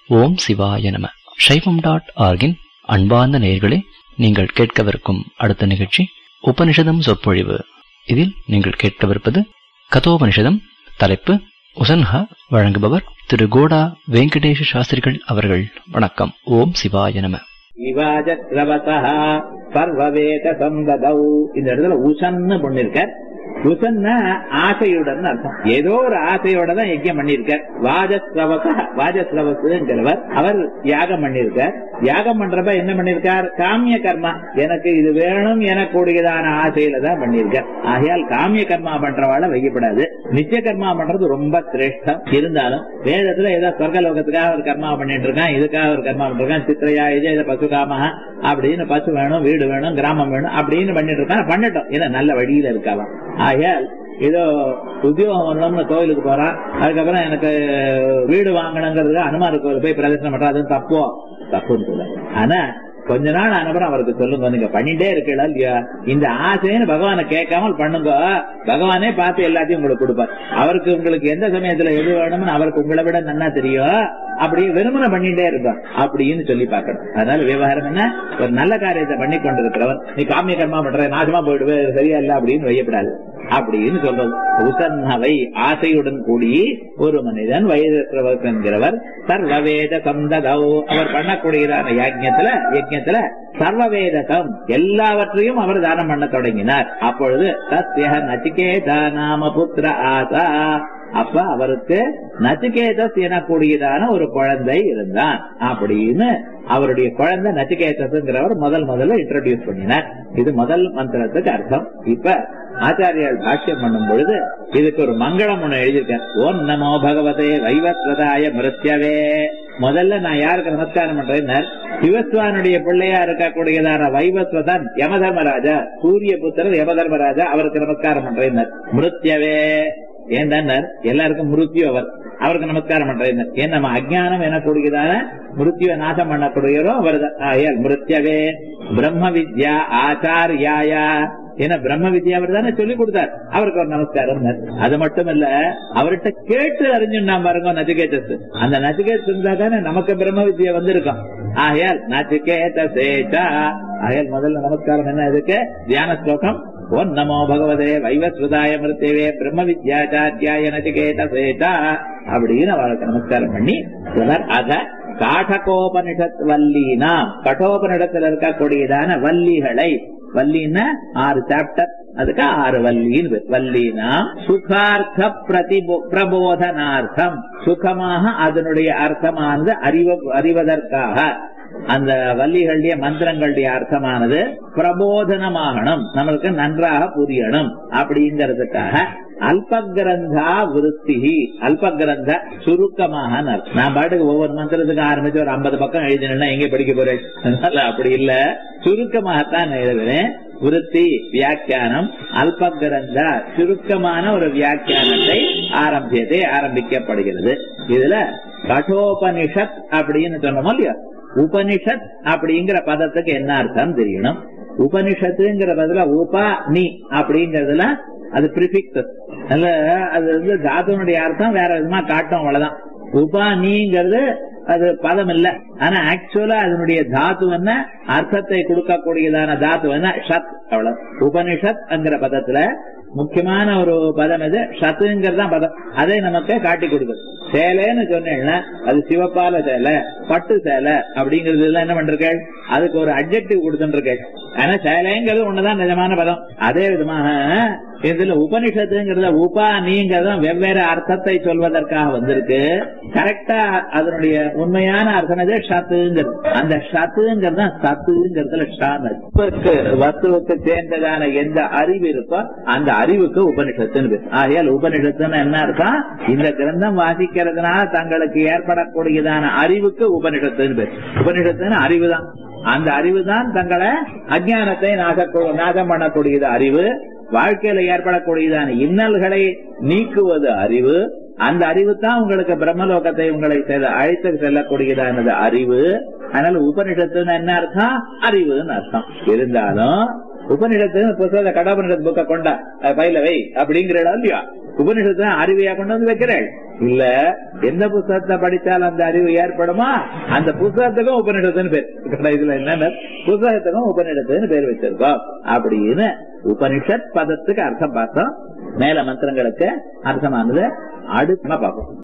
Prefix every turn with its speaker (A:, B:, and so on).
A: ஓம் சிவாய நம சைவம் டாட் ஆர்கின் அன்பார்ந்த நேயர்களே நீங்கள் கேட்கவிருக்கும் அடுத்த நிகழ்ச்சி உபனிஷதம் சொற்பொழிவு இதில் நீங்கள் கேட்கவிருப்பது கதோபனிஷதம் தலைப்பு உசன்ஹா வழங்குபவர் திரு கோடா வெங்கடேஷ சாஸ்திரிகள் அவர்கள் வணக்கம் ஓம் சிவாய நம
B: இவாஜத்ரவசா சர்வவேத சந்ததௌ இந்த இடத்துல உசன்னு பண்ணிருக்க உசன்னா ஆசையுடன் அர்த்தம் ஏதோ ஒரு ஆசையோட தான் யஜ்யம் பண்ணிருக்கார் வாஜஸ்ரவச வாஜஸ்ரவசுங்கிறவர் அவர் யாகம் பண்ணிருக்கார் யாகம் பண்றப்ப என்ன பண்ணிருக்கார் காமிய கர்மா எனக்கு இது வேணும் எனக்கூடியதான ஆசையில தான் பண்ணிருக்கார் ஆகையால் காமிய கர்மா பண்றவாழ வைக்கப்படாது நித்திய கர்மா பண்றது ரொம்ப சிரேஷ்டம் இருந்தாலும் வேதத்துல ஏதோ சொர்க்கலோகத்துக்காக ஒரு கர்மா பண்ணிட்டு இருக்கான் இதுக்காக ஒரு கர்மா பண்ணிட்டு இருக்கான் சித்திரையா இது இதை பசு காம அப்படின்னு பசு வேணும் வீடு வேணும் கிராமம் வேணும் அப்படின்னு பண்ணிட்டு இருக்கான் பண்ணட்டும் ஏன்னா நல்ல வழியில இருக்காவான் ஆகையால் ஏதோ உத்தியோகம் வரணும்னு கோயிலுக்கு போறான் அதுக்கப்புறம் எனக்கு வீடு வாங்கணுங்கிறது அனுமார் கோயில் போய் பிரதர்சனம் பண்றா அது தப்போ தப்புன்னு சொல்ல ஆனா கொஞ்ச நாள் அனுப்புறம் அவருக்கு சொல்லுங்க நீங்க பண்ணிட்டே இருக்கீங்களா இல்லையா இந்த ஆசைன்னு பகவானை கேட்காமல் பண்ணுங்க பகவானே பார்த்து எல்லாத்தையும் உங்களுக்கு கொடுப்பார் அவருக்கு உங்களுக்கு எந்த சமயத்துல எது வேணும்னு அவருக்கு உங்களை விட நன்னா தெரியும் அப்படியே வெறுமனை பண்ணிட்டே இருக்கும் அப்படின்னு சொல்லி பார்க்கணும் அதனால விவகாரம் என்ன ஒரு நல்ல காரியத்தை பண்ணி கொண்டிருக்கிறவர் நீ காமிய கர்மா பண்ற நாசமா போயிடுவே சரியா இல்ல அப்படின்னு வையப்படாது அப்படின்னு சொல்றது உசன்னவை ஆசையுடன் கூடி ஒரு மனிதன் வயது என்கிறவர் சர்வவேத சந்ததௌ அவர் பண்ணக்கூடியதான யாஜ்யத்துல யஜ்யத்துல சர்வவேதகம் எல்லாவற்றையும் அவர் தானம் பண்ண தொடங்கினார் அப்பொழுது தஸ்ய நச்சிகேதா நாம புத்திர ஆசா அப்ப அவருக்கு நச்சிகேதஸ் எனக்கூடியதான ஒரு குழந்தை இருந்தான் அப்படின்னு அவருடைய குழந்தை நச்சிகேதஸ்ங்கிறவர் முதல் முதல்ல இன்ட்ரோடியூஸ் பண்ணினார் இது முதல் மந்திரத்துக்கு அர்த்தம் இப்ப ஆச்சாரியால் பாஷ்யம் பண்ணும் பொழுது இதுக்கு ஒரு மங்களம் ஒண்ணு எழுதியிருக்கேன் ஓம் நமோ பகவதே வைவஸ்வதாய மிருத்யவே முதல்ல நான் யாருக்கு நமஸ்காரம் பண்றேன் சிவஸ்வானுடைய பிள்ளையா இருக்கக்கூடியதான வைவஸ்வதன் யமதர்மராஜா சூரிய புத்திரர் யமதர்மராஜா அவருக்கு நமஸ்காரம் பண்றேன் மிருத்யவே ஏன்டார் எல்லாருக்கும் மிருத்யு அவர் அவருக்கு நமஸ்காரம் பண்றேன் ஏன் நம்ம அஜானம் எனக்கூடியதான மிருத்யுவை நாசம் பண்ணக்கூடியவரோ அவர் தான் மிருத்யவே பிரம்ம வித்யா ஆச்சாரியாயா ஏன்னா பிரம்ம வித்யா அவர் தானே சொல்லி கொடுத்தார் அவருக்கு ஒரு நமஸ்காரம் அது மட்டும் இல்ல அவர்கிட்ட கேட்டு அறிஞ்சுன்னா பாருங்க நச்சிகேதஸ் அந்த நச்சிகேதஸ் இருந்தா தானே நமக்கு பிரம்ம வித்யா வந்திருக்கும் ஆகையால் நச்சிகேத சேச்சா ஆகையால் முதல்ல நமஸ்காரம் என்ன இதுக்கு தியான ஸ்லோகம் ஓம் நமோ பகவதே வைவஸ்வதாய மிருத்தேவே பிரம்ம வித்யாச்சாரியாய நச்சிகேத சேச்சா அப்படின்னு அவருக்கு நமஸ்காரம் பண்ணி அத காட்டகோபனிஷத் வல்லீனா கட்டோபனிடத்தில் இருக்கக்கூடியதான வள்ளிகளை வல்லின்னா ஆறு சாப்டர் அதுக்கு ஆறு வல்லின்னு வல்லினா சுகார்த்த பிரதி பிரபோதனார்த்தம் சுகமாக அதனுடைய அர்த்தமானது அறிவ அறிவதற்காக அந்த வள்ளிகளுடைய மந்திரங்களுடைய அர்த்தமானது பிரபோதனமாகணும் நம்மளுக்கு நன்றாக புரியணும் அப்படிங்கிறதுக்காக அல்பகிரந்தா விருத்தி அல்பகிரந்த சுருக்கமாக நான் பாட்டுக்கு ஒவ்வொரு மந்திரத்துக்கு ஆரம்பிச்சு ஒரு ஐம்பது பக்கம் எழுதினா எங்க படிக்க போறேன் அப்படி இல்ல சுருக்கமாகத்தான் எழுதுறேன் விருத்தி வியாக்கியானம் அல்பகிரந்த சுருக்கமான ஒரு வியாக்கியானத்தை ஆரம்பிச்சதே ஆரம்பிக்கப்படுகிறது இதுல கட்டோபனிஷத் அப்படின்னு சொன்னோமோ இல்லையா உபனிஷத் அப்படிங்கிற பதத்துக்கு என்ன அர்த்தம் தெரியணும் உபனிஷத்துங்கிற பதில உபா நீ அப்படிங்கறதுல அது பிரிபிக்ஸ் அதுல அது வந்து தாத்துனுடைய அர்த்தம் வேற விதமா காட்டும் அவ்வளவுதான் உபா நீங்கிறது அது பதம் இல்ல ஆனா ஆக்சுவலா அதனுடைய தாத்து என்ன அர்த்தத்தை கொடுக்கக்கூடியதான தாத்து என்ன ஷத் அவ்வளவு உபனிஷத் என்கிற பதத்துல முக்கியமான ஒரு பதம் இது ஷத்துங்கிறது தான் பதம் அதை நமக்கு காட்டி கொடுக்குது சேலைன்னு சொன்னேன்னா அது சிவப்பால சேலை பட்டு சேலை அப்படிங்கிறது எல்லாம் என்ன பண்றீர்கள் அதுக்கு ஒரு அப்ஜெக்டிவ் கொடுத்துருக்கேன் ஆனா சேலைங்கிறது ஒண்ணுதான் நிஜமான பதம் அதே விதமாக இதுல உபனிஷத்துங்கிறத உபா நீங்கிறத வெவ்வேறு அர்த்தத்தை சொல்வதற்காக வந்திருக்கு கரெக்டா அதனுடைய உண்மையான அர்த்தம் எது ஷத்துங்கிறது அந்த ஷத்துங்கிறது தான் சத்துங்கிறதுல வஸ்துவுக்கு சேர்ந்ததான எந்த அறிவு இருக்கோ அந்த அறிவுக்கு உபனிஷத்துன்னு பேர் ஆகையால் உபனிஷத்துன்னு என்ன அர்த்தம் இந்த கிரந்தம் வாசிக்கிறதுனால தங்களுக்கு ஏற்படக்கூடியதான அறிவுக்கு உபனிஷத்துன்னு பேர் உபனிஷத்துன்னு அறிவு தான் அந்த அறிவு தான் தங்களை அஜானத்தை நாசம் பண்ணக்கூடியது அறிவு வாழ்க்கையில ஏற்படக்கூடியதான இன்னல்களை நீக்குவது அறிவு அந்த அறிவு தான் உங்களுக்கு பிரம்மலோகத்தை உங்களை அழைத்து செல்லக்கூடியதானது அறிவு அதனால உபனிஷத்துன்னு என்ன அர்த்தம் அறிவுன்னு அர்த்தம் இருந்தாலும் உபநிடத்து புத்தக கடவுநிடத்து புக்க கொண்டா பயில வை அப்படிங்கிற இடம் இல்லையா உபனிஷத்து அறிவியா கொண்டு வந்து வைக்கிறாள் இல்ல எந்த புத்தகத்தை படிச்சால் அந்த அறிவு ஏற்படுமா அந்த புத்தகத்துக்கும் உபனிஷத்துன்னு பேர் இப்ப இதுல என்ன புத்தகத்துக்கும் உபனிஷத்துன்னு பேர் வச்சிருக்கோம் அப்படின்னு உபனிஷத் பதத்துக்கு அர்த்தம் பார்த்தோம் மேல மந்திரங்களுக்கு அர்த்தமானது அடுத்த பார்ப்போம்